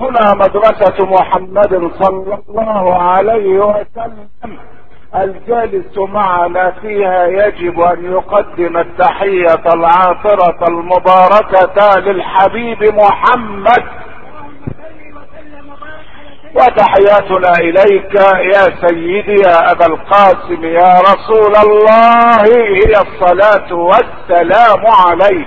مدرستنا مدرسة محمد صلى الله عليه وسلم الجالس معنا فيها يجب ان يقدم التحية العاطرة المباركة للحبيب محمد وتحياتنا اليك يا سيدي يا ابا القاسم يا رسول الله هي الصلاة والسلام عليك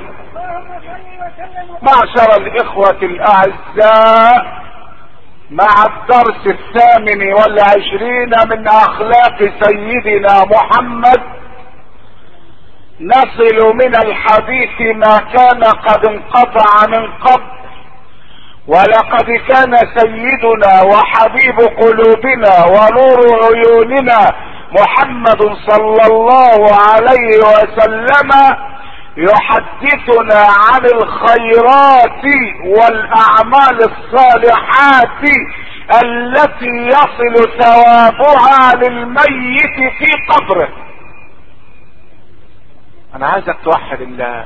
معشر الاخوة الاعزاء مع الدرس الثامن والعشرين من اخلاق سيدنا محمد نصل من الحديث ما كان قد انقطع من قبل ولقد كان سيدنا وحبيب قلوبنا ونور عيوننا محمد صلى الله عليه وسلم يحدثنا عن الخيرات والاعمال الصالحات التي يصل ثوابها للميت في قبره انا عايزك توحد الله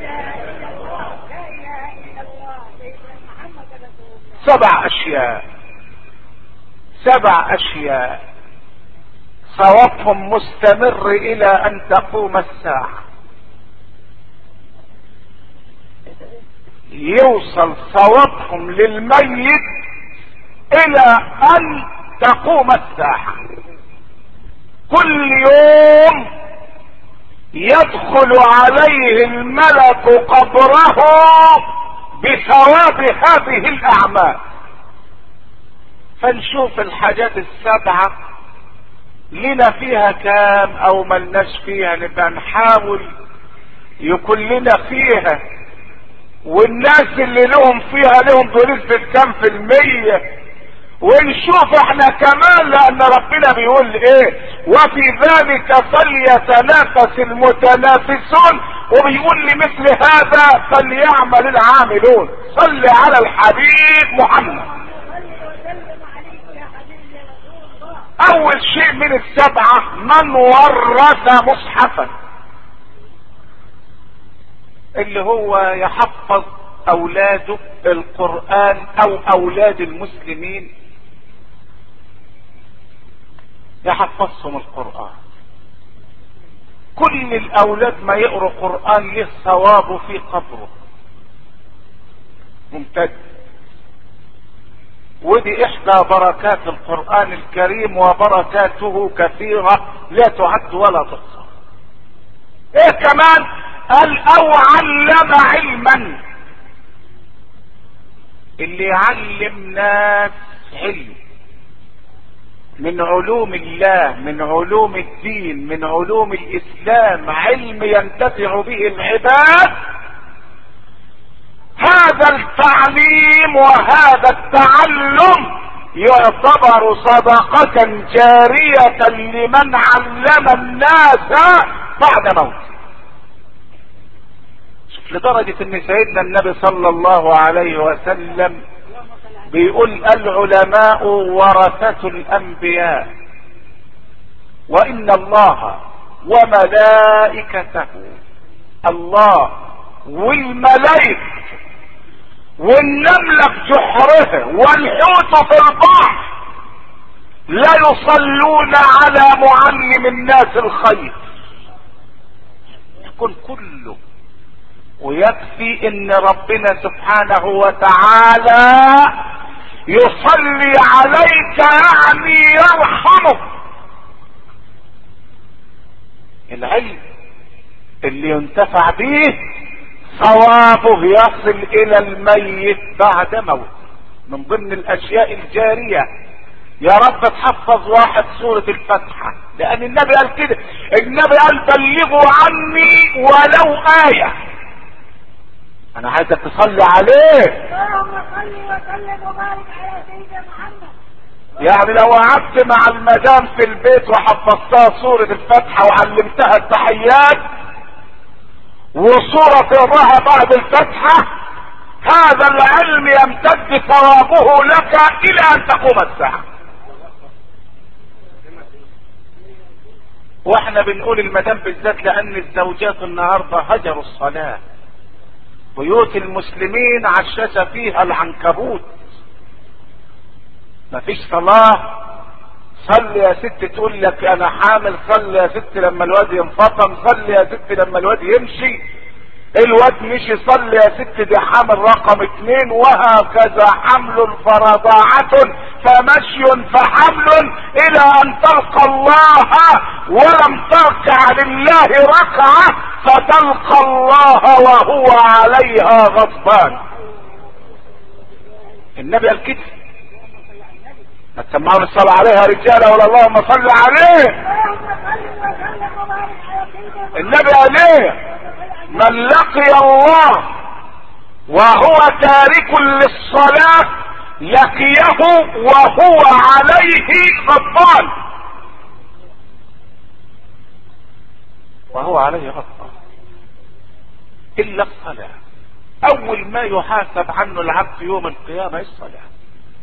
سبع اشياء سبع اشياء ثوابهم مستمر الى ان تقوم الساعه يوصل ثوابهم للميت الى ان تقوم الساعة كل يوم يدخل عليه الملك قبره بثواب هذه الاعمال فنشوف الحاجات السبعة لنا فيها كام او ملناش فيها نبقى نحاول يكون لنا فيها والناس اللي لهم فيها لهم بنسبة كام في المية ونشوف احنا كمان لان ربنا بيقول ايه وفي ذلك فليتنافس المتنافسون وبيقول لمثل هذا فليعمل العاملون صل على الحبيب محمد اول شيء من السبعة من ورث مصحفا اللي هو يحفظ اولاده القرآن او اولاد المسلمين يحفظهم القرآن كل الاولاد ما يقروا قرآن له ثوابه في قبره ممتد ودي احدى بركات القرآن الكريم وبركاته كثيرة لا تعد ولا تحصى ايه كمان قال او علم علما اللي يعلم ناس علم من علوم الله من علوم الدين من علوم الاسلام علم ينتفع به العباد هذا التعليم وهذا التعلم يعتبر صدقة جارية لمن علم الناس بعد موته شوف لدرجة ان سيدنا النبي صلى الله عليه وسلم بيقول العلماء ورثة الانبياء وان الله وملائكته الله والملائكة والنملة في جحرها والحوت في البحر لا يصلون على معلم الناس الخير يكون كله ويكفي ان ربنا سبحانه وتعالى يصلي عليك يعني يرحمك العلم اللي ينتفع به ثوابه يصل الى الميت بعد موت من ضمن الاشياء الجارية يا رب تحفظ واحد سورة الفاتحة لان النبي قال كده النبي قال بلغوا عني ولو آية انا عايزك تصلي عليه اللهم صل وسلم وبارك على سيدنا محمد يعني لو قعدت مع المدام في البيت وحفظتها سورة الفاتحة وعلمتها التحيات وصورة تقراها بعد الفتحة هذا العلم يمتد ثوابه لك الى ان تقوم الساعة واحنا بنقول المدام بالذات لان الزوجات النهاردة هجروا الصلاة بيوت المسلمين عشش فيها العنكبوت مفيش صلاة صلي يا ست تقول لك انا حامل صلي يا ست لما الواد ينفطم صلي يا ست لما الواد يمشي الواد مشي صلي يا ست دي حمل رقم اتنين وهكذا حمل فرضاعة فمشي فحمل الى ان تلقى الله ولم تركع لله ركعة فتلقى الله وهو عليها غضبان النبي قال كده ما تسمعون الصلاة عليها رجالة ولا اللهم صل عليه اللهم صل وسلم وبارك على سيدنا النبي قال ايه من لقي الله وهو تارك للصلاة لقيه وهو عليه غضبان وهو عليه غضبان الا الصلاة اول ما يحاسب عنه العبد يوم القيامة الصلاة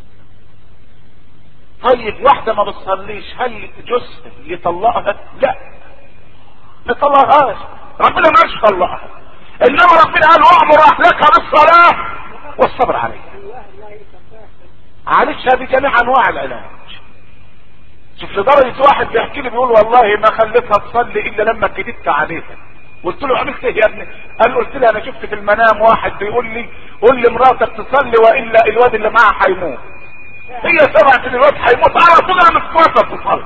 طيب واحدة ما بتصليش هل جزء يطلقها لا ما طلقهاش ربنا ما قالش طلقها انما ربنا قال وامر اهلك بالصلاة والصبر عليها عالجها بجميع انواع العلاج شوف لدرجة واحد بيحكي لي بيقول والله ما خليتها تصلي الا لما كدبت عليها قلت له عملت ايه يا ابني قال له قلت له انا شفت في المنام واحد بيقول لي قول لي مراتك تصلي والا الواد اللي معاها هيموت هي سمعت ان الواد هيموت على طول قامت مراتك تصلي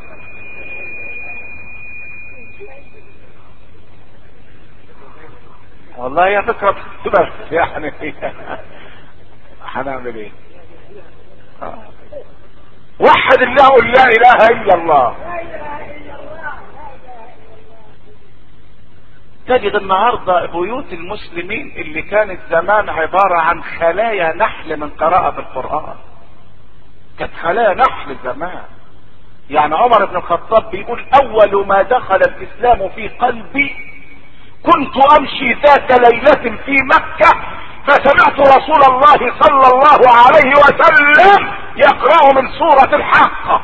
والله يا فكرة بس يعني هنعمل ايه آه. وحد الله قل لا اله الا الله لا اله الا الله لا اله الا الله تجد النهاردة بيوت المسلمين اللي كانت زمان عبارة عن خلايا نحل من قراءة القرآن كانت خلايا نحل زمان يعني عمر بن الخطاب بيقول اول ما دخل الاسلام في قلبي كنت امشي ذات ليلة في مكة فسمعت رسول الله صلى الله عليه وسلم يقرأ من سورة الحاقة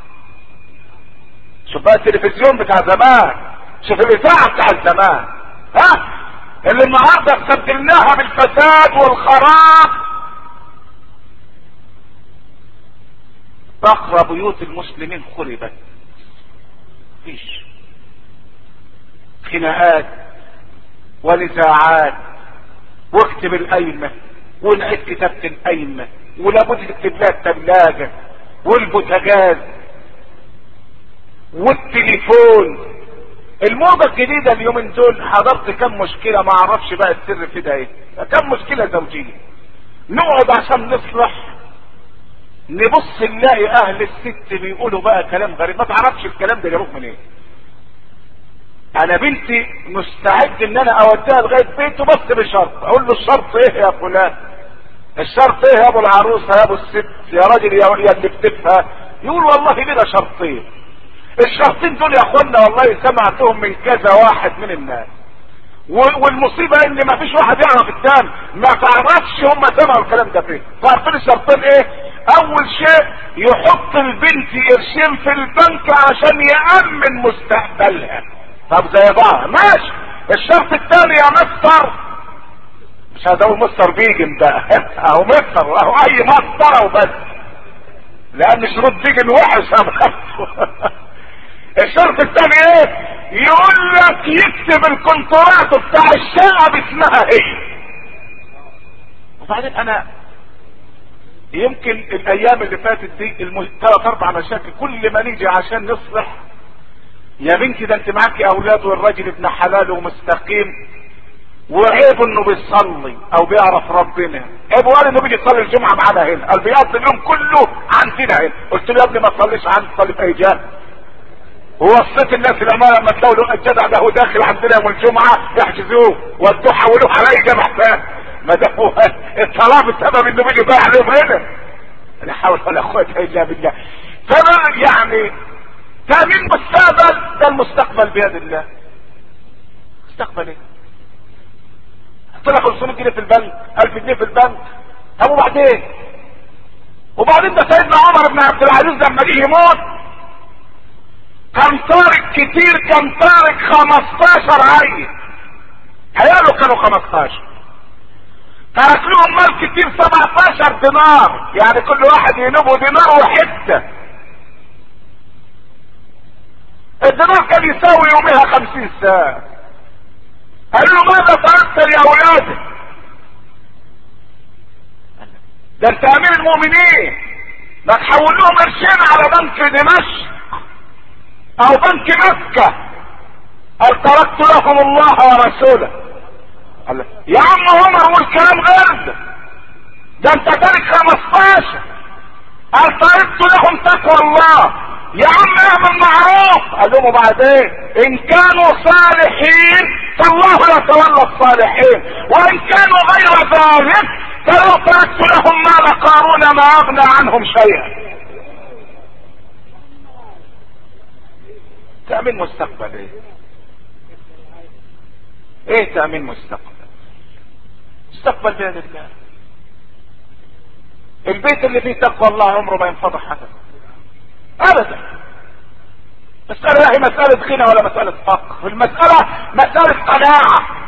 شوف بقى التلفزيون بتاع زمان شوف الاذاعة بتاع زمان ها اللي النهارده استبدلناها بالفساد والخراب بقرة بيوت المسلمين خربت فيش خناقات ونزاعات واكتب القايمة ونعيد كتابة القايمة ولابد تكتب لها الثلاجة والبوتاجاز والتليفون الموضة الجديدة اليومين دول حضرت كم مشكلة ما اعرفش بقى السر في ده ايه كم مشكلة زوجية نقعد عشان نصلح نبص نلاقي اهل الست بيقولوا بقى كلام غريب ما تعرفش الكلام ده جابوه منين انا بنتي مستعد ان انا اوديها لغايه بيته بس بشرط اقول له الشرط ايه يا فلان الشرط ايه يا ابو العروسه يا ابو الست يا راجل يا يا اللي بتفهم يقول والله لنا شرطين الشرطين دول يا اخوانا والله سمعتهم من كذا واحد من الناس و- والمصيبة ان ما فيش واحد يعرف التاني ما تعرفش هم سمعوا الكلام ده فين فعارفين الشرطين ايه اول شيء يحط البنت قرشين في البنك عشان يأمن مستقبلها طب زي بعض ماشي الشرط الثاني يا مستر مش هذا مستر بيجن بقى اهو مستر اهو اي مستر اهو بس لان شروط بيجن وحش يا مستر. الشرط الثاني ايه يقول لك يكتب الكونترات بتاع الشقه باسمها هي وبعدين انا يمكن الايام اللي فاتت دي الم- ثلاث اربع مشاكل كل ما نيجي عشان نصلح يا بنتي ده انت معاكي اولاد والراجل ابن حلال ومستقيم وعيب انه بيصلي او بيعرف ربنا عيب ولا انه بيجي يصلي الجمعه معانا هنا قال بيقضي اليوم كله عندنا هنا قلت له يا ابني ما تصليش عندي تصلي في اي جهه ووصيت الناس الامانه لما تلاقوا له الجدع ده هو داخل عندنا يوم الجمعه يحجزوه ودوه حولوه على اي جامع ثاني ما ده هو الطلاق بسبب انه بيجي بايع عليهم هنا لا حول ولا قوه الا بالله فما يعني تامين مستقبل ده المستقبل بيد الله مستقبل ايه؟ طلع 500 جنيه في البنك 1000 جنيه في البنك طب وبعدين؟ وبعدين ده سيدنا عمر بن عبد العزيز لما جه يموت كان طارق كتير كان طارق 15 عيل عياله كانوا 15 ترك لهم مال كتير 17 دينار يعني كل واحد ينبه دينار وحته الدينار كان يساوي يومها 50 ساعه قال له ماذا تركت لاولادك ده انت امير المؤمنين ما تحول لهم قرشين على بنك دمشق او بنك مكة قال تركت لهم الله ورسوله قال له، يا عم عمر والكلام غير ده ده انت تارك 15 قال تركت لهم تقوى الله يا عم اعمل معروف قال لهم وبعدين ان كانوا صالحين فالله يتولى الصالحين وان كانوا غير ذلك فلو تركت لهم مال قارون ما اغنى عنهم شيئا تأمين مستقبل ايه ايه تأمين مستقبل مستقبل بيد الله البيت اللي فيه تقوى الله عمره ما ينفضح ابدا ابدا مسألة لا هي مسألة غنى ولا مسألة فقر المسألة مسألة قناعة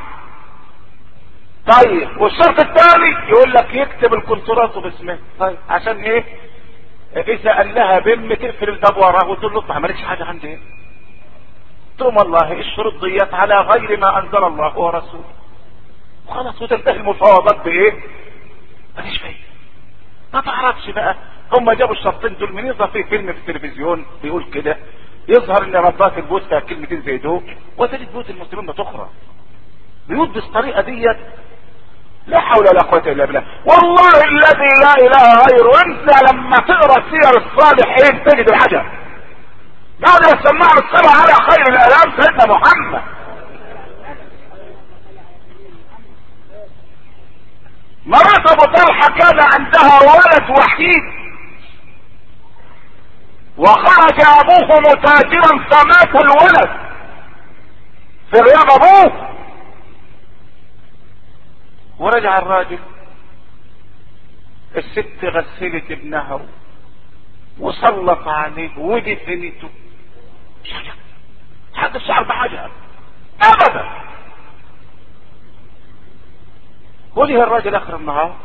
طيب والشرط الثاني يقول لك يكتب الكونترات باسمه طيب عشان ايه اذا قال لها بم تقفل الباب وراه وتقول له ما عملتش حاجه عندي ايه ثم والله الشروط ديت على غير ما انزل الله ورسوله وخلاص وتنتهي المفاوضات بايه ماليش فايده ما تعرفش بقى هم جابوا الشرطين دول من يظهر في فيلم في التلفزيون بيقول كده يظهر ان ربات البيوت فيها كلمتين زي دول وتجد بيوت المسلمين بتخرى بيوت بالطريقه ديت لا حول ولا قوة الا بالله والله الذي لا اله غيره انت لما تقرا سير الصالحين تجد العجب بعد ما سمعنا الصلاة على خير الالام سيدنا محمد مرات ابو طلحة كان عندها ولد وحيد وخرج ابوه متاجرا فمات الولد في غياب ابوه ورجع الراجل الست غسلت ابنها وسلط عليه ودفنته حد الشعر بحاجة ابدا وجه الراجل اخر النهار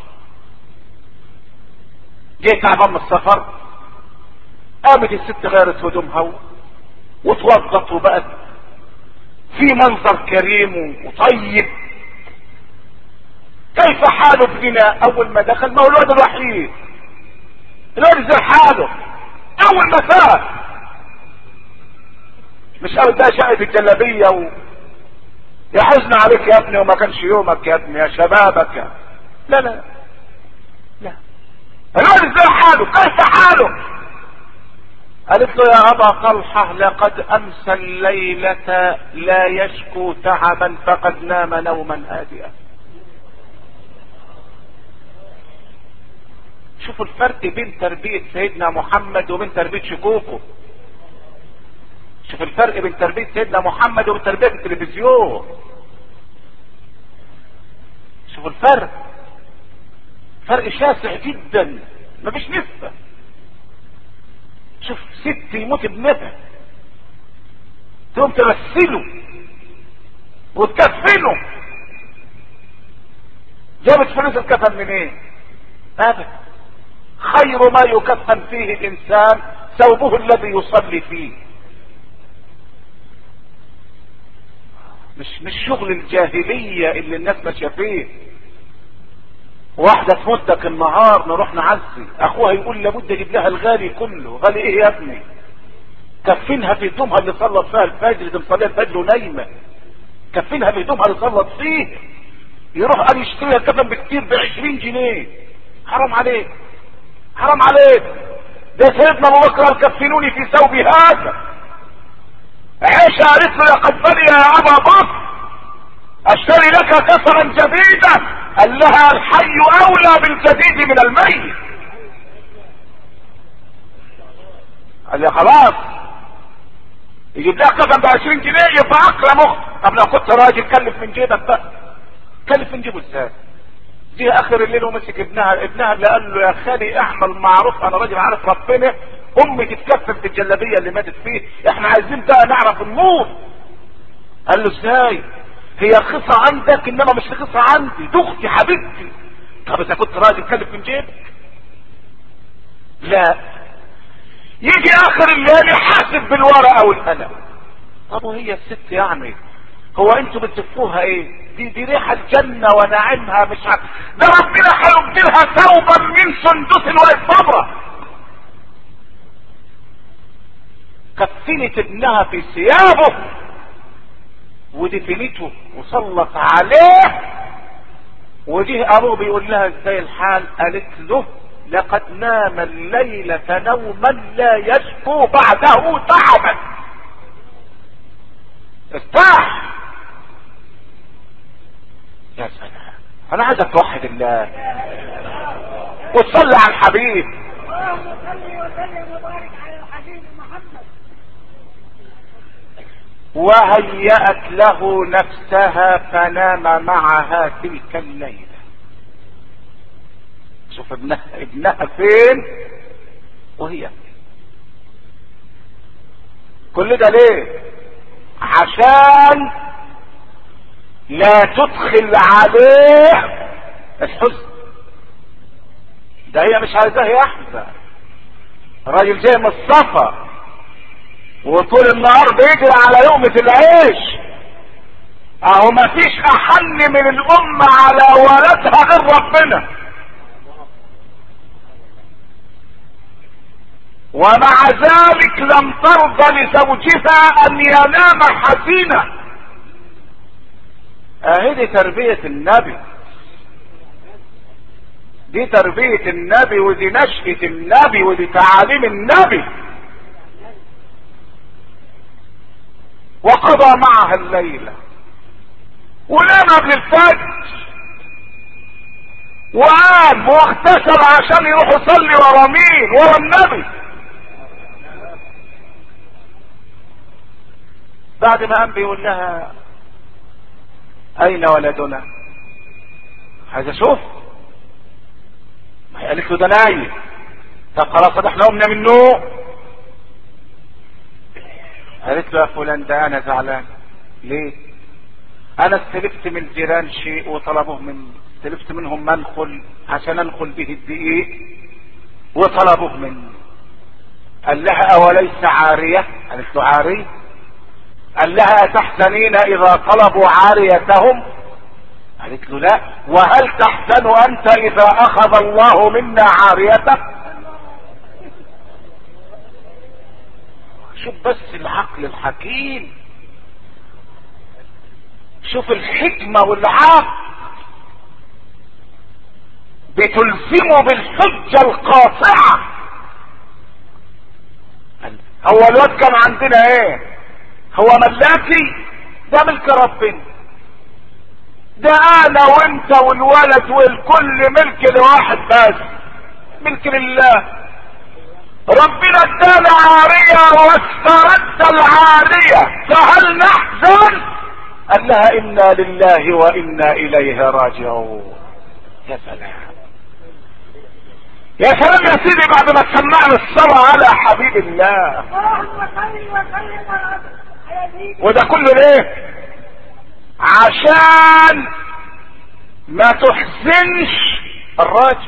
جه تعبان من السفر قامت الست غيرت هدومها وتوضت وبقت في منظر كريم وطيب كيف حال ابننا اول ما دخل ما هو الواد الوحيد الواد زي حاله اول ما فات مش قال ده شقة الجلابية و... يا حزن عليك يا ابني وما كانش يومك يا ابني يا شبابك يا... لا لا لا الواد زي حاله كيف حاله قالت له يا ابا طلحة لقد امسى الليلة لا يشكو تعبا فقد نام نوما هادئا شوفوا الفرق بين تربية سيدنا محمد وبين تربية شكوكو شوف الفرق بين تربية سيدنا محمد وبين تربية التلفزيون شوف الفرق فرق شاسع جدا مفيش نسبة شوف ست يموت ابنها تقوم تمثله وتكفنه جابت فلوس الكفن منين ايه؟ ابدا خير ما يكفن فيه الانسان ثوبه الذي يصلي فيه مش مش شغل الجاهلية اللي الناس ماشية فيه واحدة تمدك النهار نروح نعزي اخوها يقول لابد اجيب لها الغالي كله غالي ايه يا ابني كفنها في هدومها اللي صلت فيها الفجر دي مصليه الفجر ونايمه كفنها في هدومها اللي صلت فيه يروح قال يشتريها كفن بكتير ب 20 جنيه حرام عليك حرام عليك ده سيدنا ابو بكر قال كفنوني في ثوب هذا عائشة قالت له لقد بني يا ابا بكر اشتري لك كفنا جديدا قال لها الحي اولى بالجديد من الميت قال لي خلاص يجيب لها كفن ب 20 جنيه يبقى اكرم اخت طب لو كنت راجل كلف من جيبك بقى كلف من جيبه ازاي جه اخر الليل ومسك ابنها ابنها اللي قال له يا خالي اعمل معروف انا راجل عارف ربنا امي تتكفل في الجلابيه اللي ماتت فيه احنا عايزين بقى نعرف النور قال له ازاي هي رخيصه عندك انما مش رخيصه عندي دي اختي حبيبتي طب اذا كنت راجل كلف من جيبك لا يجي اخر الليل يحاسب بالورقه والقلم طب وهي الست يعني هو انتوا بتزفوها ايه دي دي ريحة الجنة ونعيمها مش عارف ده ربنا هيبدلها ثوبا من سندس واستبرة كفنت ابنها في ثيابه ودفنته وسلط عليه وجه ابوه بيقول لها ازاي الحال قالت له لقد نام الليلة نوما لا يشكو بعده تعبا ارتاح يا سلام انا عايزك توحد الله وتصلي على الحبيب اللهم صل وسلم وبارك على الحبيب محمد وهيأت له نفسها فنام معها تلك الليلة شوف ابنها ابنها فين وهي فين كل ده ليه عشان لا تدخل عليه الحزن ده هي مش عايزاه يحزن الراجل جاي من السفر وطول النهار بيجري على لقمة العيش اهو مفيش احن من الام على ولدها غير ربنا ومع ذلك لم ترضى لزوجها ان ينام حزينا اهي دي تربية النبي دي تربية النبي ودي نشأة النبي ودي تعاليم النبي وقضى معها الليلة ونام قبل الفجر وقام واغتسل عشان يروح يصلي ورا مين ورا النبي بعد ما قام بيقول لها اين ولدنا عايز اشوف ما هي قالت له ده نايم طب خلاص ده احنا قمنا من النوم قالت له يا فلان ده انا زعلان ليه انا استلفت من الجيران شيء وطلبوه مني استلفت منهم منخل عشان انخل به الدقيق وطلبوه مني قال لها اوليس عارية قالت له عارية قال لها تحزنين اذا طلبوا عاريتهم قالت له لا وهل تحزن انت اذا اخذ الله منا عاريتك شوف بس العقل الحكيم شوف الحكمة والعقل بتلزمه بالحجة القاطعة هو الواد كان عندنا ايه هو ملاكي ده ملك ربنا ده انا وانت والولد والكل ملك لواحد بس ملك لله ربنا ادانا عارية واسترد العارية فهل نحزن قال لها انا لله وانا اليه راجعون يا سلام يا سلام يا سيدي بعد ما سمعنا الصلاة على حبيب الله اللهم صل وسلم على سيدنا وده كله ليه عشان ما تحزنش الراجل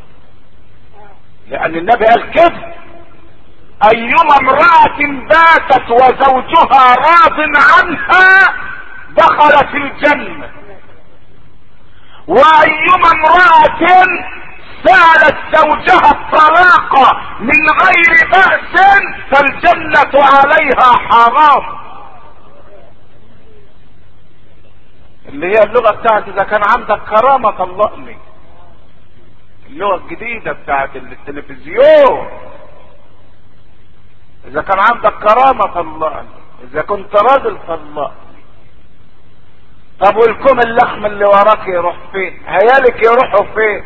لان النبي قال كده ايما امرأة باتت وزوجها راض عنها دخلت الجنة وايما امرأة سالت زوجها الطلاق من غير بأس فالجنة عليها حرام اللي هي اللغة بتاعت اذا كان عندك كرامة طلقني اللغة الجديدة بتاعت التلفزيون اذا كان عندك كرامة طلقني اذا كنت راجل طلقني طب والكم اللحم اللي وراك يروح فين هيالك يروحوا فين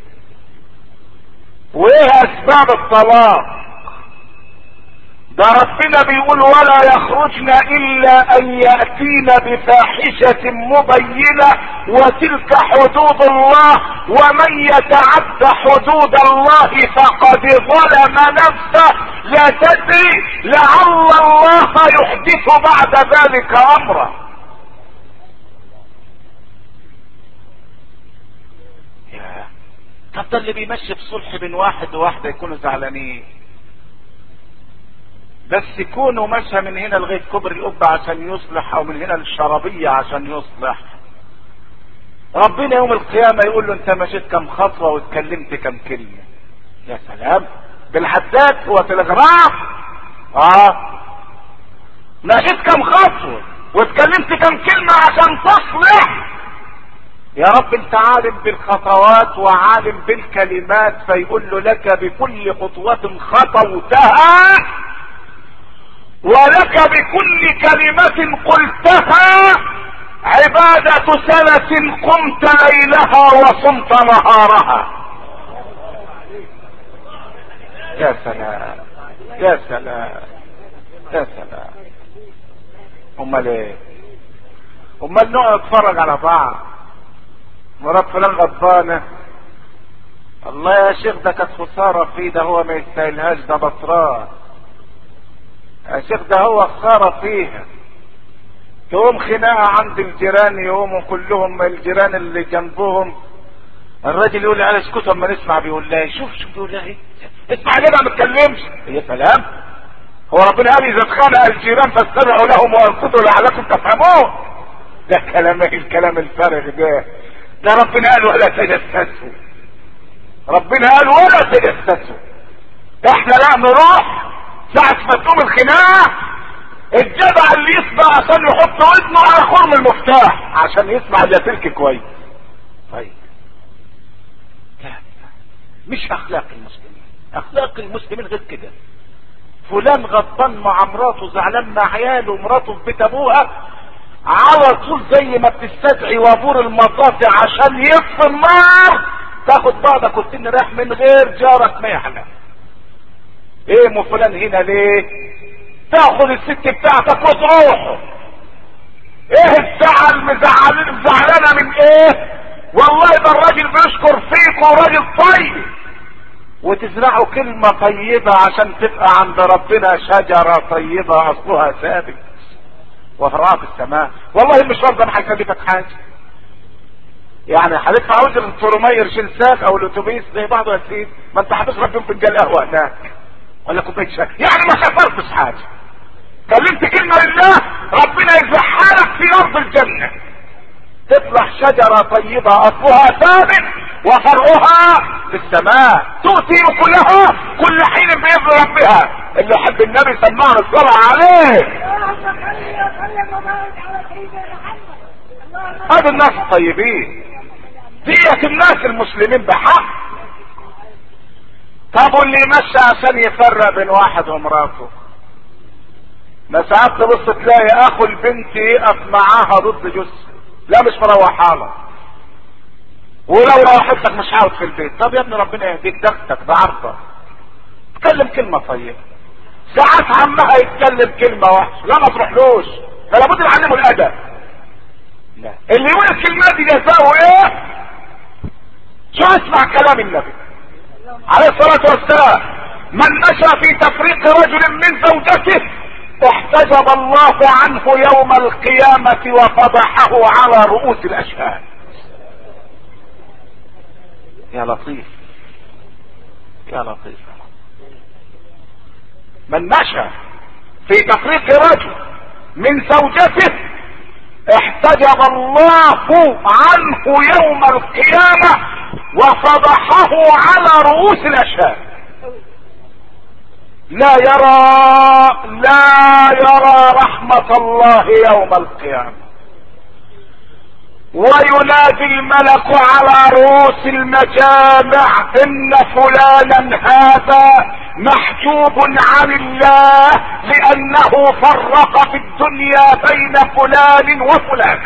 وايه اسباب الطلاق ده ربنا بيقول ولا يخرجن الا ان ياتين بفاحشة مبينة وتلك حدود الله ومن يتعد حدود الله فقد ظلم نفسه لا تدري لعل الله يحدث بعد ذلك امرا يا طب ده اللي بيمشي بصلح بين واحد وواحدة يكونوا زعلانين بس يكونوا مشى من هنا لغاية كبر القبة عشان يصلح او من هنا للشرابية عشان يصلح ربنا يوم القيامة يقول له انت مشيت كم خطوة واتكلمت كم كلمة يا سلام بالحداد هو تلغراف اه مشيت كم خطوة واتكلمت كم كلمة عشان تصلح يا رب انت عالم بالخطوات وعالم بالكلمات فيقول له لك بكل خطوة خطوتها ولك بكل كلمة قلتها عبادة سنة قمت ليلها وصمت نهارها يا سلام يا سلام يا سلام امال ايه امال نقعد نتفرج على بعض مرات فلان غضبانه الله يا شيخ ده كانت خساره فيه ده هو ما يستاهلهاش ده بطران يا شيخ ده هو خساره فيها تقوم خناقه عند الجيران يقوموا كلهم الجيران اللي جنبهم الراجل يقول لي على اسكتوا اما نسمع بيقول لها شوف شوف بيقول لها ايه اسمع ليه ما بتكلمش يا سلام هو ربنا قال اذا اتخانق الجيران فاستمعوا لهم وانصتوا لعلكم تفهمون ده كلام ايه الكلام الفارغ ده ده ربنا قال ولا تجسسوا ربنا قال ولا تجسسوا احنا لا نروح ساعة ما تقوم الخناقة الجدع اللي يسمع عشان يحط ودنه على خرم المفتاح عشان يسمع اللاسلكي كويس طيب لا مش اخلاق المسلمين اخلاق المسلمين غير كده فلان غضبان مع مراته زعلان مع عياله ومراته في بيت ابوها على طول زي ما بتستدعي وابور المطاطي عشان يطفي النار تاخد بعضك وتن رايح من غير جارك ما يعلم ايه مو فلان هنا ليه تاخد الست بتاعتك وتروحوا ايه الزعل مزعلين زعلانه من ايه والله ده الراجل بيشكر فيك وراجل طيب وتزرعوا كلمة طيبة عشان تبقى عند ربنا شجرة طيبة اصلها ثابت وفرعها في السماء والله المشوار ده ما هيكلفك حاجة يعني هتدفع عاوز الفورمير شلساك او الاتوبيس زي بعضه يا سيدي ما انت هتشرب يوم فنجان قهوه هناك ولا كوبايه شاي يعني ما خسرتش حاجه كلمت كلمه لله ربنا يزحلك في ارض الجنه تطلع شجرة طيبة أصلها ثابت وفرعها في السماء تؤتي أكلها كل حين بإذن ربها اللي يحب النبي سمعنا الصلاة عليه اللهم صل وسلم وبارك على سيدنا محمد اللهم هذا الناس الطيبين ديت الناس المسلمين بحق طب واللي يمشي عشان يفرق بين واحد ومراته ما ساعات تبص تلاقي اخو البنت يقف معاها ضد جثه لا مش مروحها له ولو روحتك مش عاوز في البيت طب يا ابني ربنا يهديك دختك بعرضك اتكلم كلمة طيبة ساعات عمها يتكلم كلمة وحشة لا ما تروحلوش ده لابد نعلمه الادب لا اللي يقول الكلمات دي جزاؤه ايه شو اسمع كلام النبي عليه الصلاة والسلام من مشى في تفريق رجل من زوجته احتجب الله عنه يوم القيامة وفضحه على رؤوس الاشهاد يا لطيف يا لطيف من مشى في تفريق رجل من زوجته احتجب الله عنه يوم القيامة وفضحه على رؤوس الاشهاد لا يرى لا يرى رحمة الله يوم القيامة وينادي الملك على رؤوس المجامع ان فلانا هذا محجوب عن الله لانه فرق في الدنيا بين فلان وفلان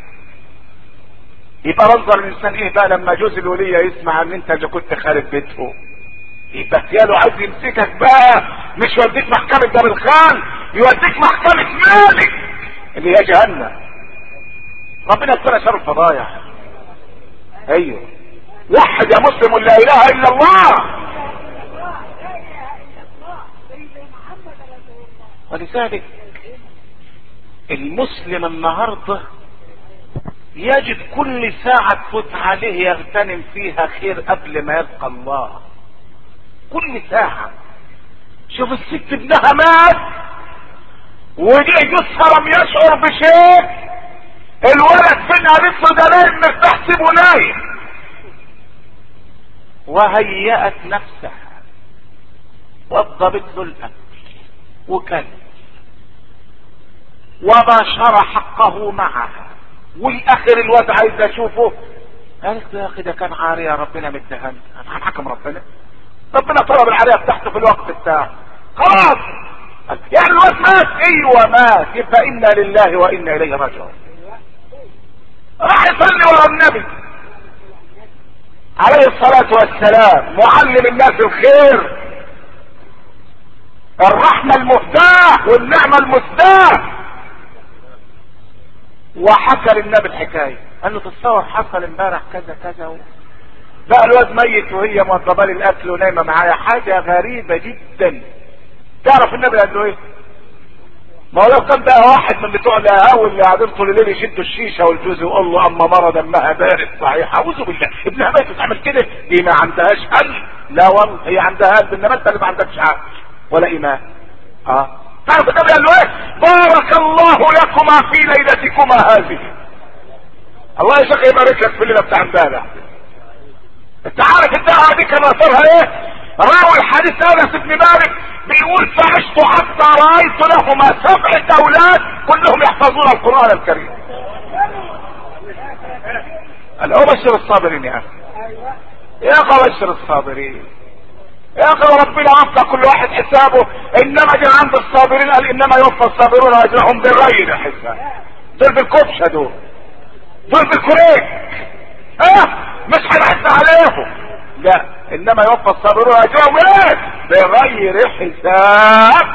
يبقى منظر الانسان ايه بقى لما جوز الولية يسمع ان انت اللي كنت خارب بيته يبقى اختياله عايز يمسكك بقى مش يوديك محكمة دار الخان يوديك محكمة مالك اللي هي جهنم ربنا يكون شر الفضايح ايوه وحد يا مسلم لا اله الا الله الله لا اله الا الله سيدنا محمد رسول الله ولذلك المسلم النهارده يجد كل ساعة تفوت عليه يغتنم فيها خير قبل ما يلقى الله كل ساعة شوف الست ابنها مات ودي جثة لم يشعر بشيء الولد فين قالت له ده نايم مرتاح سيبه نايم وهيأت نفسها وضبت له الاكل وكل وباشر حقه معها والاخر الواد عايز اشوفه قالت له يا اخي ده كان عارية ربنا مدهن انا هنحكم ربنا ربنا طلب العارية بتاعته في الوقت بتاعه خلاص يعني الواد مات ايوه مات يبقى انا لله وانا اليه راجعون راح يصلي ورا النبي عليه الصلاة والسلام معلم الناس الخير الرحمة المفتاح والنعمة المفتاح وحكى للنبي الحكاية قال له تتصور حصل امبارح كذا كذا و... بقى الواد ميت وهي موضبه لي الاكل ونايمه معايا حاجه غريبه جدا تعرف النبي قال له ايه؟ ما هو لو كان بقى واحد من بتوع القهاوي اللي قاعدين طول الليل يشدوا الشيشه والجوز ويقول له اما مره دمها بارد صحيح اعوذ بالله ابنها ماتت تعمل كده دي ما عندهاش قلب لا والله هي عندها قلب انما انت اللي ما عندكش عقل ولا ايمان اه تعرف النبي قال له ايه؟ بارك الله لكما في ليلتكما هذه الله يا شيخ يبارك لك في الليله بتاع امبارح انت عارف الدعوه دي كان اثرها ايه؟ راوي الحديث انس بن مالك بيقول فعشت حتى رايت لهما سبعه اولاد كلهم يحفظون القران الكريم قال ابشر الصابرين يا اخي يا اخي ابشر الصابرين يا اخي ربنا عطى كل واحد حسابه انما جاء عند الصابرين قال انما يوفى الصابرون اجرهم بغير حساب دول بالكبشه دول دول بالكريك اه مش هنحس عليهم لا انما يوفى الصابرون اجرهم ايه بغير حساب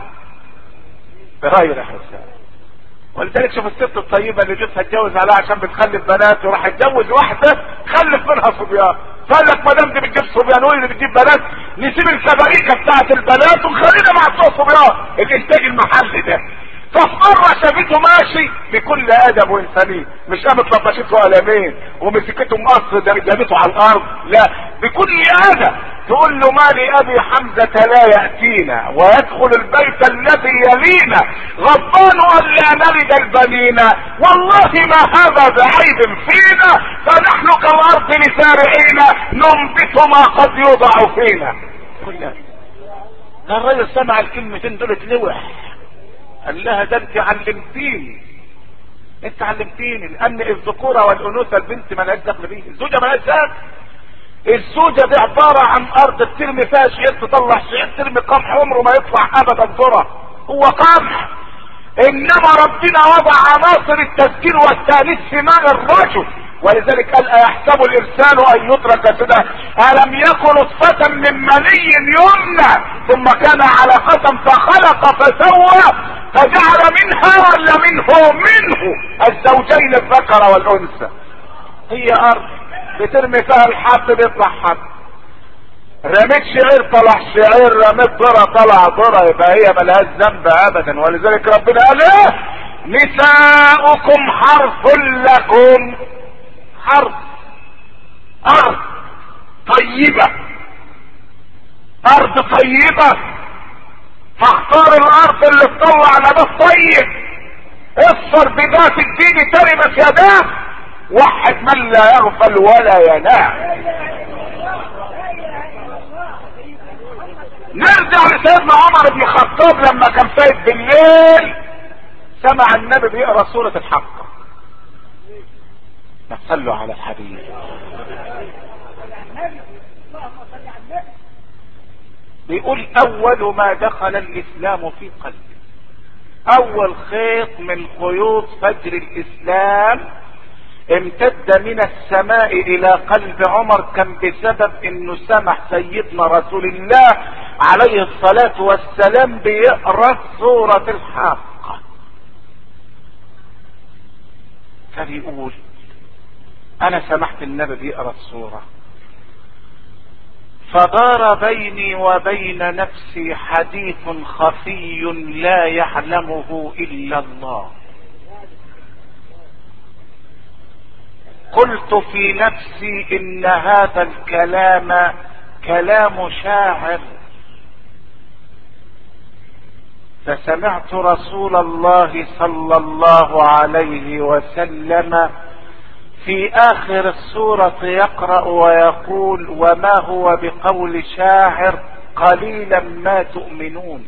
بغير حساب ولذلك شوف الست الطيبه اللي جوزها اتجوز عليها عشان بتخلف بنات وراح يتجوز واحده خلف منها صبيان فقال لك ما دام دي بتجيب صبيان وهي اللي بتجيب بنات نسيب الكباريكه بتاعت البنات ونخلينا مع بتوع صبيان الانتاج المحلي ده ففي مرة شافته ماشي بكل ادب وانسانيه مش قامت لطشته قلمين ومسكته مقص دمته على الارض لا بكل ادب تقول له ما لابي حمزة لا يأتينا ويدخل البيت الذي يلينا غضبان ان لا نلد البنين والله ما هذا بعيب فينا فنحن كالارض لسارعين ننبت ما قد يوضع فينا الرجل سمع الكلمتين دول اتلوح قال لها ده انت علمتيني انت علمتيني لان الذكوره والانوثه البنت ما لهاش دخل بيه الزوجه ما لهاش دخل الزوجه دي عباره عن ارض بترمي فيها شعير تطلع شعير ترمي قمح عمره ما يطلع ابدا ذره هو قمح انما ربنا وضع عناصر التسكين والتانيث في معنى الرجل ولذلك قال ايحسب الانسان ان يترك سدى الم يكن نطفة من مني يمنى ثم كان علقة فخلق فسوى فجعل منها ولا منه منه الزوجين الذكر والانثى هي ارض بترمي فيها الحب بيطلع حب رميت شعير طلع شعير رميت ذرة طلع ذرة يبقى هي ملهاش ذنب ابدا ولذلك ربنا قال ايه نساؤكم حرث لكم حرث ارض طيبة ارض طيبة فاختار الارض اللي تطلع نبات طيب اصفر بذات الدين تربت يداه وحد من لا يغفل ولا ينام نرجع لسيدنا عمر بن الخطاب لما كان فايت بالليل سمع النبي بيقرا سورة الحق صلوا على الحبيب بيقول اول ما دخل الاسلام في قلبي اول خيط من خيوط فجر الاسلام امتد من السماء الى قلب عمر كان بسبب انه سمح سيدنا رسول الله عليه الصلاة والسلام بيقرأ سورة الحاقة فبيقول انا سمحت النبي بيقرأ السورة فدار بيني وبين نفسي حديث خفي لا يعلمه الا الله قلت في نفسي ان هذا الكلام كلام شاعر فسمعت رسول الله صلى الله عليه وسلم في اخر السورة يقرأ ويقول وما هو بقول شاعر قليلا ما تؤمنون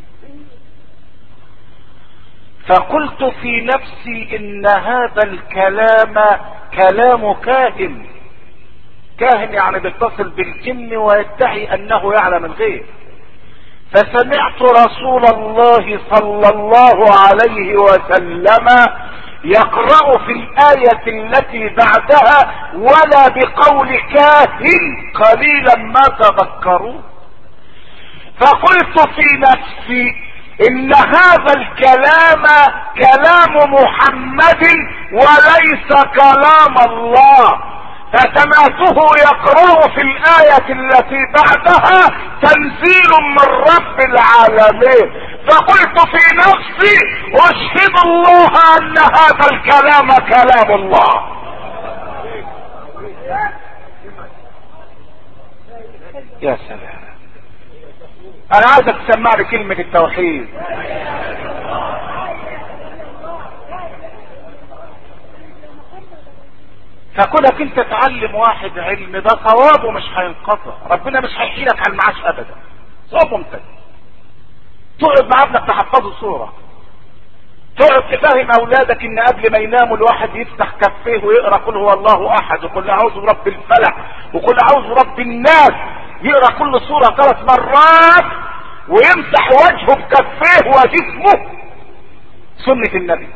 فقلت في نفسي ان هذا الكلام كلام كاهن كاهن يعني بيتصل بالجن ويدعي انه يعلم الغيب فسمعت رسول الله صلى الله عليه وسلم يقرأ في الآية التي بعدها ولا بقول كاهن قليلا ما تذكرون فقلت في نفسي ان هذا الكلام كلام محمد وليس كلام الله فسمعته يقرأ في الآية التي بعدها تنزيل من رب العالمين فقلت في نفسي اشهد الله ان هذا الكلام كلام الله يا سلام انا عايزك تسمع لي كلمة التوحيد فكونك انت تعلم واحد علم ده ثوابه مش هينقطع ربنا مش هيحيلك على المعاش ابدا ثوابه ممتد تقعد مع ابنك تحفظه صورة تقعد تفهم اولادك ان قبل ما يناموا الواحد يفتح كفيه ويقرا قل هو الله احد وقل اعوذ برب الفلق وقل اعوذ برب الناس يقرا كل صورة ثلاث مرات ويمسح وجهه بكفيه وجسمه سنة النبي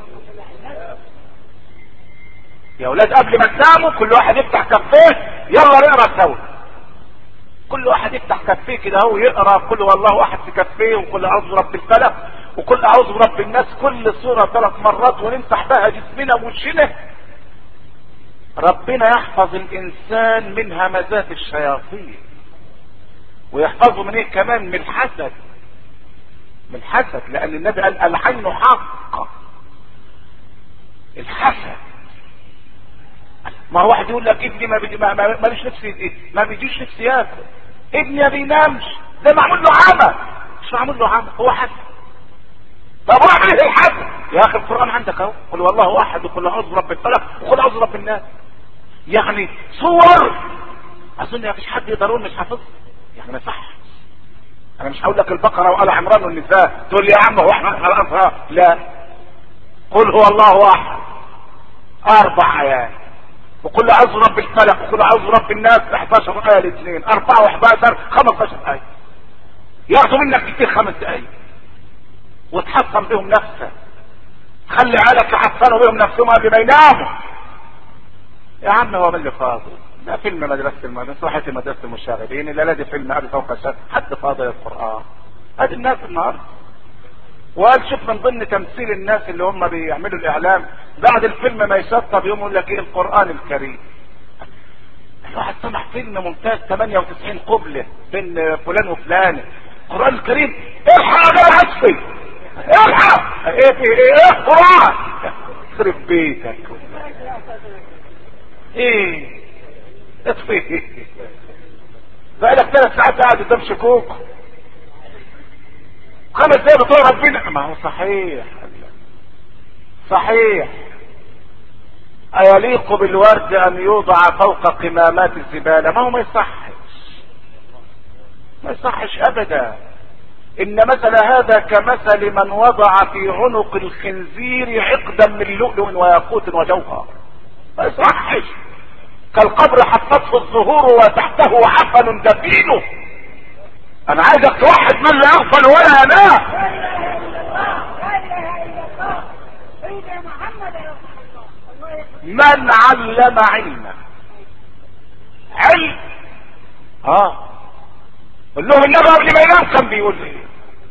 يا اولاد قبل ما تناموا كل واحد يفتح كفيه يلا نقرا سوا كل واحد يفتح كفيه كده هو يقرا قل هو الله احد في كفيه وقل اعوذ برب الفلق وقل اعوذ برب الناس كل صورة ثلاث مرات ونمسح بها جسمنا ووشنا ربنا يحفظ الانسان من همزات الشياطين ويحفظه من ايه كمان من الحسد من الحسد لان النبي قال العين حق الحسد ما هو واحد يقول لك ابني ما بيجي ما ما- ماليش نفسي ما بيجيش نفسي ياكل ابني ما بينامش ده معمول له عمى مش معمول له عمى هو حسد طب اعمل ايه الحسد يا اخي القران عندك اهو قل والله احد وقل اعوذ برب الفلق وقل اعوذ برب الناس يعني صور اظن ما فيش حد يقدر يقول مش حافظها يعني ما صح انا مش هقول لك البقره وال عمران والنساء تقول لي يا عم هو احنا على الازهار لا قل هو الله احد اربع ايات وقل اعوذ برب الفلق وقل اعوذ برب الناس 11 ايه الاثنين 4 و11 15 ايه ياخذوا منك كتير خمس دقايق وتحصن بهم نفسك خلي عيالك يحصنوا بهم نفسهم قبل ما يناموا يا عم هو من اللي فاضي ده فيلم مدرسة المدرسة صحيح مدرسة المشاغبين إلا لا فيلم أبي فوق الشر حد فاضي القرآن هذه الناس النهارده وقال شوف من ضمن تمثيل الناس اللي هم بيعملوا الإعلام بعد الفيلم ما يشطب يوم يقول لك إيه القرآن الكريم الواحد سمع فيلم ممتاز 98 قبلة بين فلان وفلان القرآن الكريم الحق يا جماعة عصفي الحق ايه في ايه ايه قرآن يخرب بيتك ايه اطفي بقالك ثلاث ساعات قاعد قدام شكوك خمس دقايق بتوع ربنا ما هو صحيح صحيح أيليق بالورد أن يوضع فوق قمامات الزبالة ما هو ما يصحش ما يصحش أبدا إن مثل هذا كمثل من وضع في عنق الخنزير عقدا من لؤلؤ وياقوت وجوهر ما يصحش كالقبر حفته الظهور وتحته عفن دفينه انا عايزك توحد من لا يغفل ولا ينام لا اله الا الله سيدنا محمد يا رسول الله الله يكرمك من علم علما علم اه قول له النبي قبل ما ينام كان بيقول ايه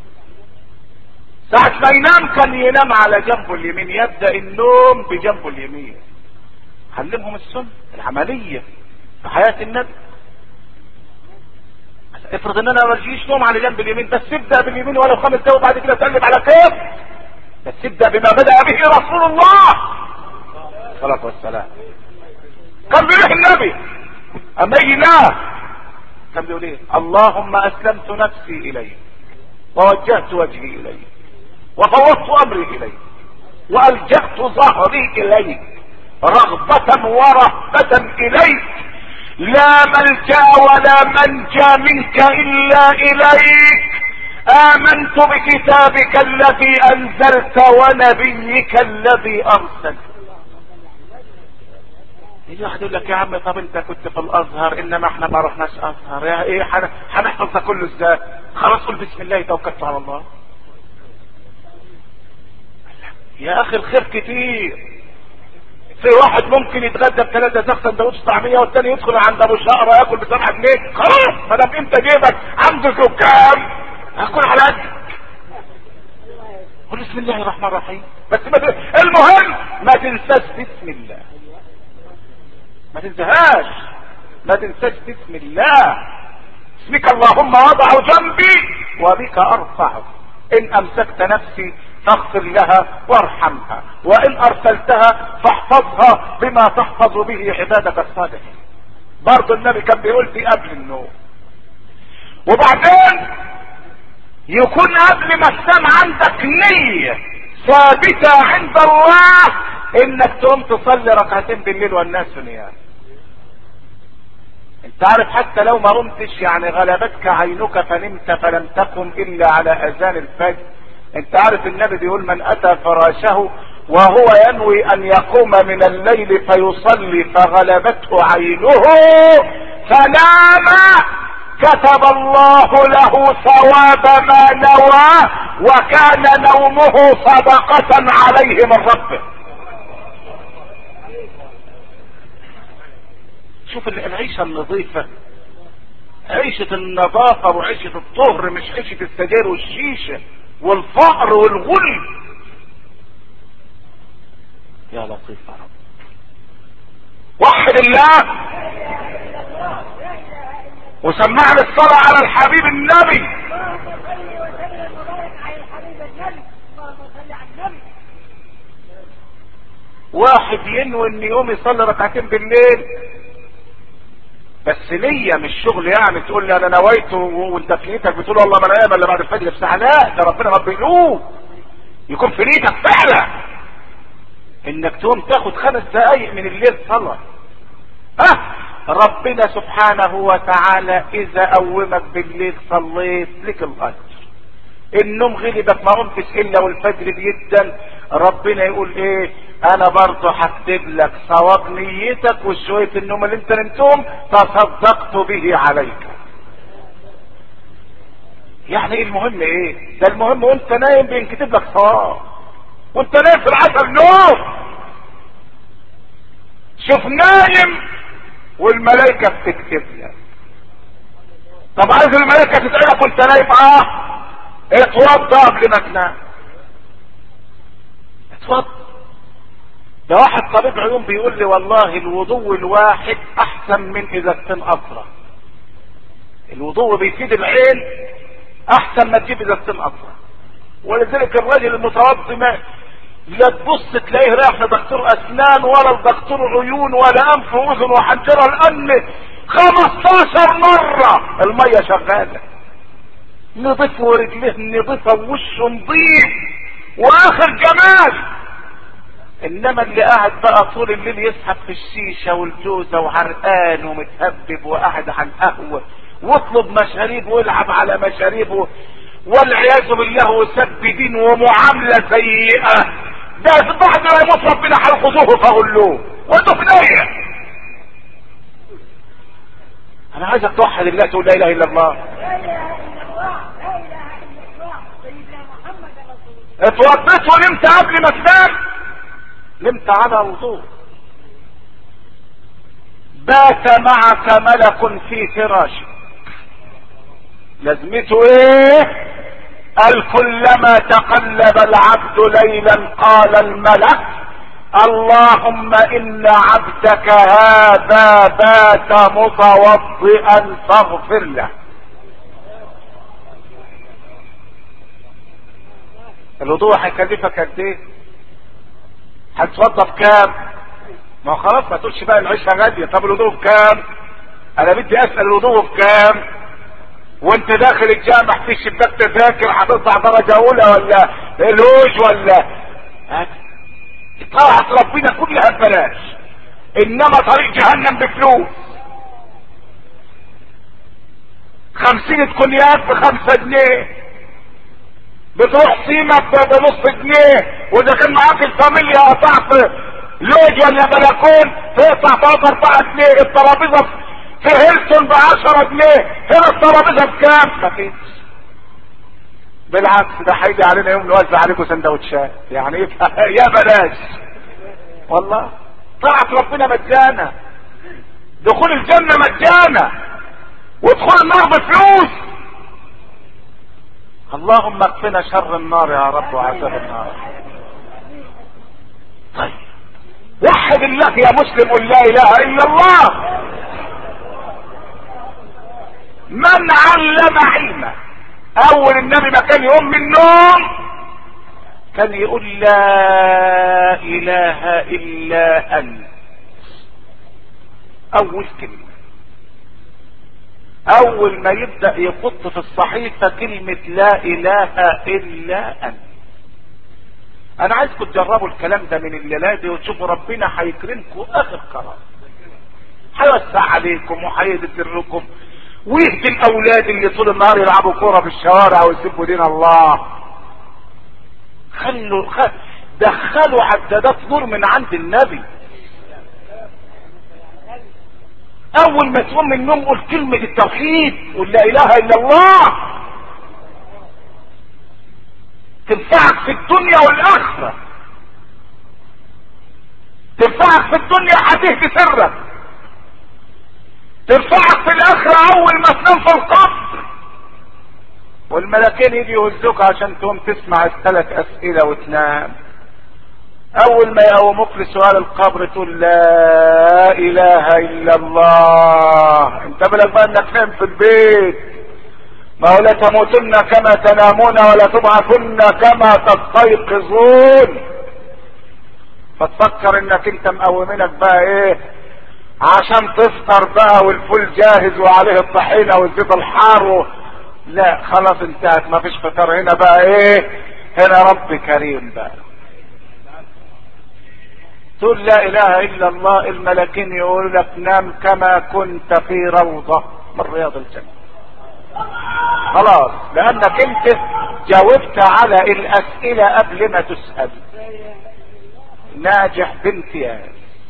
ساعة ما ينام كان ينام على جنبه اليمين يبدأ النوم بجنبه اليمين علمهم السنة العملية في حياة النبي افرض ان انا ما بجيش نوم على جنب اليمين بس ابدأ باليمين ولو خمس دقايق وبعد كده تقلب على كيف بس ابدأ بما بدأ به رسول الله الصلاة والسلام كان بيقول النبي اما يجي لا كان بيقول ايه اللهم اسلمت نفسي اليك ووجهت وجهي اليك وفوضت امري اليك والجأت ظهري اليك رغبة ورهبة اليك لا ملجأ ولا منجى منك الا اليك امنت بكتابك الذي انزلت ونبيك الذي ارسلت يجي واحد يقول لك يا عم طب انت كنت في الازهر انما احنا ما رحناش ازهر يا ايه حن- هنحفظ ده كله ازاي خلاص قول بسم الله توكلت على الله يا اخي الخير كتير في واحد ممكن يتغدى بثلاثة زخ سندوتش طعمية والتاني يدخل عند ابو شقرة ياكل بسبعة جنيه خلاص ما دام انت جيبك عنده كام هاكل على قدك قول بسم الله الرحمن الرحيم بس ما ت- المهم ما تنساش بسم الله ما تنساهاش ما تنساش بسم الله اسمك اللهم وضع جنبي وبك ارفع ان امسكت نفسي فاغفر لها وارحمها وان ارسلتها فاحفظها بما تحفظ به عبادك الصالحين برضه النبي كان بيقول في قبل النوم وبعدين يكون قبل ما تنام عندك نية ثابتة عند الله انك تقوم تصلي ركعتين بالليل والناس نيام انت عارف حتى لو ما قمتش يعني غلبتك عينك فنمت فلم تقم الا على اذان الفجر انت عارف النبي بيقول من اتى فراشه وهو ينوي ان يقوم من الليل فيصلي فغلبته عينه فنام كتب الله له ثواب ما نوى وكان نومه صدقة عليه من ربه شوف العيشة النظيفة عيشة النظافة وعيشة الطهر مش عيشة السجاير والشيشة والفقر والغل يا لطيف يا رب وحد الله وسمعنا الصلاة على الحبيب النبي اللهم صل وسلم وبارك على الحبيب النبي اللهم صل على النبي واحد ينوي ان يقوم يصلي ركعتين بالليل بس ليا مش شغل يعني تقول لي انا نويت و- وانت في نيتك بتقول والله ما انا نايم الا بعد الفجر بساعه لا ده ربنا ما بيقول يكون في نيتك فعلا انك تقوم تاخد خمس دقايق من الليل صلاه ها ربنا سبحانه وتعالى اذا قومك بالليل صليت لك الاجر النوم غلبك ما قمتش الا والفجر جدا ربنا يقول ايه انا برضه هكتب لك ثواب نيتك وشويه النوم اللي انت نمتهم تصدقت به عليك يعني ايه المهم ايه ده المهم وانت نايم بينكتب لك ثواب وانت نايم في العسل نوم شوف نايم والملائكه بتكتب لك طب عايز الملائكه تتعبك وانت نايم اه اتوضى قبل ما تنام اتوضى ده واحد طبيب عيون بيقول لي والله الوضوء الواحد احسن من ازازتين اصرة الوضوء بيفيد العين احسن ما تجيب ازازتين اصرة ولذلك الراجل المتوضي ما لا تبص تلاقيه رايح لدكتور اسنان ولا لدكتور عيون ولا انف واذن وحنجره لان 15 مره الميه شغاله نضيف ورجليه نضيفه ووشه نضيف واخر جمال انما اللي قاعد بقى طول الليل يسحب في الشيشه والجوزه وعرقان ومتهبب وقاعد على القهوه واطلب مشاريب ويلعب على مشاريبه والعياذ بالله وسب دين ومعامله سيئه ده بعد ما يموت ربنا هيخذوه فغلوه وانتوا في نية انا عايزك توحد الله تقول لا اله الا الله لا اله الا الله لا اله الا الله سيدنا محمد رسول الله اتوضيت ونمت قبل ما تنام نمت على وضوء بات معك ملك في فراشك لازمته ايه قال كلما تقلب العبد ليلا قال الملك اللهم ان عبدك هذا بات متوضئا فاغفر له الوضوء هيكلفك قد ايه هتتوضى بكام ما خلاص ما تقولش بقى العيشه غاليه طب الوضوء بكام انا بدي اسال الوضوء بكام وانت داخل الجامع في شباك تذاكر هتطلع درجه اولى ولا الهوج ولا ها؟ طاعة ربنا كلها ببلاش انما طريق جهنم بفلوس خمسين كونياك بخمسة جنيه بتروح سيمة بنص جنيه واذا كان معاك الفاميليا قطعت لوج ولا بلكون تقطع فوق اربعة جنيه الترابيزة في هيلتون بعشرة جنيه هنا الترابيزة بكام؟ مفيش بالعكس ده هيجي علينا يوم نوزع عليكم سندوتشات يعني يا بلاش والله طاعة ربنا مجانا دخول الجنة مجانا ودخول النار بفلوس اللهم اكفنا شر النار يا رب وعذاب النار طيب وحد الله يا مسلم قل لا اله الا الله من علم علما اول النبي ما كان يقوم من النوم كان يقول لا اله الا انت اول كلمة اول ما يبدأ يخط في الصحيفة كلمة لا اله الا انت انا عايزكم تجربوا الكلام ده من الليلة دي وتشوفوا ربنا هيكرمكم اخر قرار هيوسع عليكم وهيذكركم ويهدي الاولاد اللي طول النهار يلعبوا كوره في الشوارع ويسبوا دين الله خلوا خل... دخلوا عدادات نور من عند النبي اول ما تقوم من النوم قول كلمة التوحيد قول لا اله الا الله تنفعك في الدنيا والاخرة تنفعك في الدنيا هتهدي سرك ترفعك في الاخرة اول ما تنام في القبر والملكين يجي يهزوك عشان تقوم تسمع الثلاث اسئلة وتنام اول ما يقوموك لسؤال القبر تقول لا اله الا الله انت بالك بقى انك نام في البيت ما هو لا تموتن كما تنامون ولا تبعثن كما تستيقظون فتفكر انك انت مقومينك بقى ايه عشان تفطر بقى والفول جاهز وعليه الطحينة والزيت الحار و... لا خلاص انتهت ما فيش فطار هنا بقى ايه هنا رب كريم بقى تقول لا اله الا الله الملكين يقول لك نام كما كنت في روضة من رياض الجنة خلاص لانك انت جاوبت على الاسئلة قبل ما تسأل ناجح بامتياز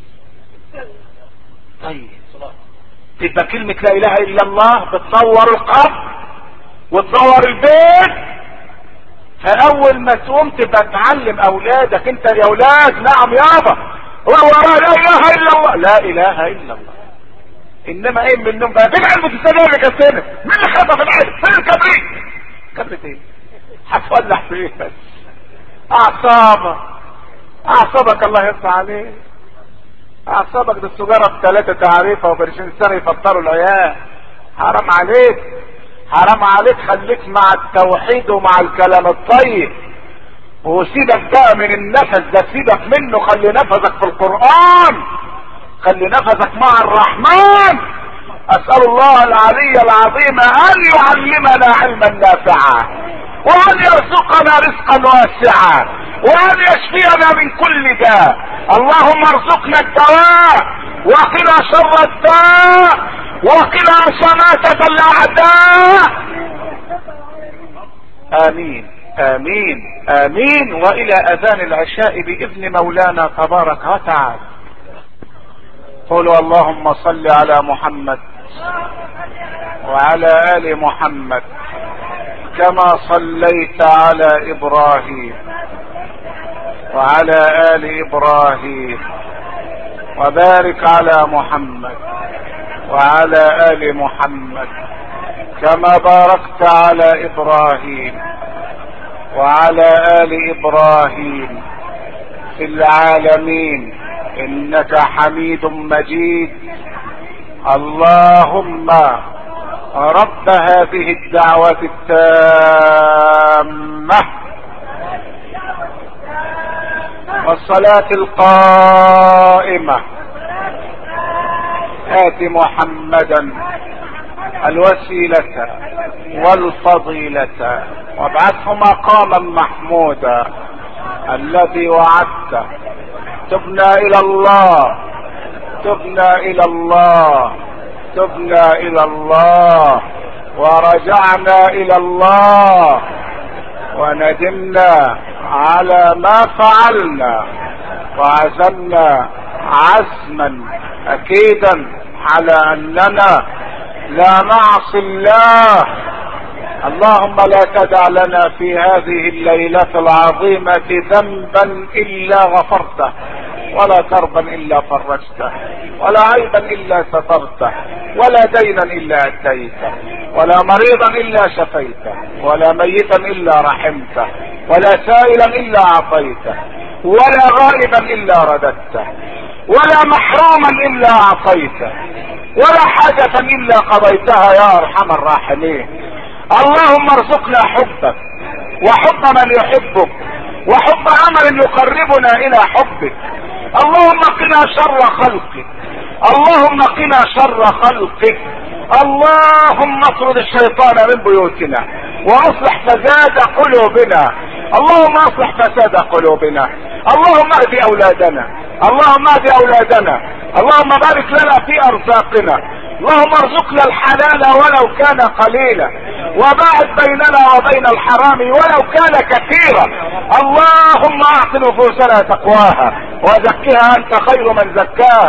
طيب تبقى كلمة لا اله الا الله بتصور القبر وتصور البيت فاول ما تقوم تبقى تعلم اولادك انت يا اولاد نعم يابا هو لا اله الا الله لا اله الا الله انما ايه من النوم بقى فين علبة السنة اللي كسرت مين اللي خطف العلم فين الكبريت كبريت ايه هتولع في ايه بس اعصابك اعصابك الله يرضى عليك اعصابك ده السجارة بثلاثة تعريفة وبرشين سنة يفطروا العيال حرام عليك حرام عليك خليك مع التوحيد ومع الكلام الطيب وسيبك بقى من النفس ده سيبك منه خلي نفسك في القرآن خلي نفسك مع الرحمن اسأل الله العلي العظيم ان يعلمنا علما نافعا وان يرزقنا رزقا واسعا وان يشفينا من كل داء اللهم ارزقنا الدواء وقنا شر الداء وقنا شماتة الاعداء امين امين امين والى اذان العشاء باذن مولانا تبارك وتعالى قولوا اللهم صل على محمد وعلى ال محمد كما صليت على ابراهيم وعلى ال ابراهيم وبارك على محمد وعلى ال محمد كما باركت على ابراهيم وعلى ال ابراهيم في العالمين انك حميد مجيد اللهم رب هذه الدعوة التامة والصلاة القائمة آت محمدا الوسيلة والفضيلة وابعثه مقاما محمودا الذي وعدته تبنا الى الله تبنا الى الله تبنا الى الله ورجعنا الى الله وندمنا على ما فعلنا وعزمنا عزما اكيدا على اننا لا نعصي الله اللهم لا تدع لنا في هذه الليلة العظيمة ذنبا الا غفرته ولا كربا الا فرجته ولا عيبا الا سترته ولا دينا الا اتيته ولا مريضا الا شفيته ولا ميتا الا رحمته ولا سائلا الا اعطيته ولا غائبا الا رددته ولا محروما الا اعطيته ولا حاجة الا قضيتها يا ارحم الراحمين اللهم ارزقنا حبك وحب من يحبك وحب عمل يقربنا الى حبك اللهم قنا شر خلقك اللهم قنا شر خلقك اللهم اطرد الشيطان من بيوتنا واصلح فساد قلوبنا اللهم اصلح فساد قلوبنا اللهم اهد اولادنا اللهم اهد اولادنا اللهم بارك لنا في ارزاقنا اللهم ارزقنا الحلال ولو كان قليلا وباعد بيننا وبين الحرام ولو كان كثيرا اللهم اعط نفوسنا تقواها وزكها انت خير من زكاها